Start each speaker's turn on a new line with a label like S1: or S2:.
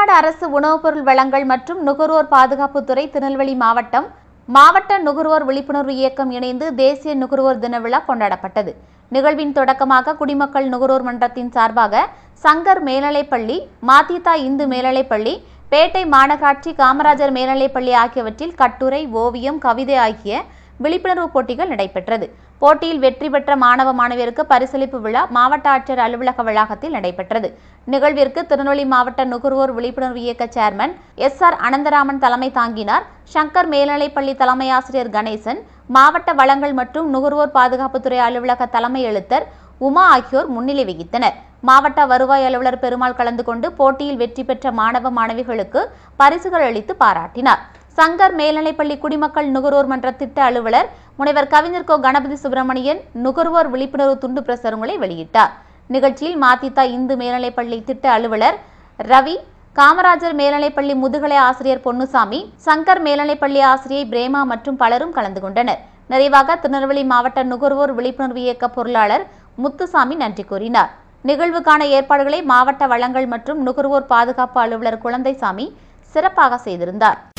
S1: தமிழ்நாடு அரசு உணவுப் பொருள் வழங்கல் மற்றும் நுகர்வோர் பாதுகாப்புத்துறை திருநெல்வேலி மாவட்டம் மாவட்ட நுகர்வோர் விழிப்புணர்வு இயக்கம் இணைந்து தேசிய நுகர்வோர் தின விழா கொண்டாடப்பட்டது நிகழ்வின் தொடக்கமாக குடிமக்கள் நுகர்வோர் மன்றத்தின் சார்பாக சங்கர் மேல்நிலைப்பள்ளி மாத்திதா இந்து மேல்நிலைப்பள்ளி பேட்டை மாநகராட்சி காமராஜர் மேல்நிலைப்பள்ளி ஆகியவற்றில் கட்டுரை ஓவியம் கவிதை ஆகிய விழிப்புணர்வு போட்டிகள் நடைபெற்றது போட்டியில் வெற்றி பெற்ற மாணவ மாணவியருக்கு பரிசளிப்பு விழா மாவட்ட ஆட்சியர் அலுவலக வளாகத்தில் நடைபெற்றது நிகழ்விற்கு திருநெல்வேலி மாவட்ட நுகர்வோர் விழிப்புணர்வு இயக்க சேர்மன் எஸ் ஆர் அனந்தராமன் தலைமை தாங்கினார் சங்கர் மேல்நிலைப்பள்ளி தலைமை ஆசிரியர் கணேசன் மாவட்ட வளங்கள் மற்றும் நுகர்வோர் பாதுகாப்புத்துறை அலுவலக தலைமை எழுத்தர் உமா ஆகியோர் முன்னிலை வகித்தனர் மாவட்ட வருவாய் அலுவலர் பெருமாள் கலந்து கொண்டு போட்டியில் வெற்றி பெற்ற மாணவ மாணவிகளுக்கு பரிசுகள் அளித்து பாராட்டினார் சங்கர் மேல்நிலைப்பள்ளி குடிமக்கள் நுகர்வோர் மன்ற திட்ட அலுவலர் முனைவர் கவிஞர் கோ கணபதி சுப்பிரமணியன் நுகர்வோர் விழிப்புணர்வு துண்டு பிரசுரங்களை வெளியிட்டார் நிகழ்ச்சியில் மாத்தித்தா இந்து மேல்நிலைப்பள்ளி திட்ட அலுவலர் ரவி காமராஜர் மேல்நிலைப்பள்ளி முதுகலை ஆசிரியர் பொன்னுசாமி சங்கர் மேல்நிலைப்பள்ளி ஆசிரியை பிரேமா மற்றும் பலரும் கலந்து கொண்டனர் நிறைவாக திருநெல்வேலி மாவட்ட நுகர்வோர் விழிப்புணர்வு இயக்க பொருளாளர் முத்துசாமி நன்றி கூறினார் நிகழ்வுக்கான ஏற்பாடுகளை மாவட்ட வளங்கள் மற்றும் நுகர்வோர் பாதுகாப்பு அலுவலர் குழந்தைசாமி சிறப்பாக செய்திருந்தார்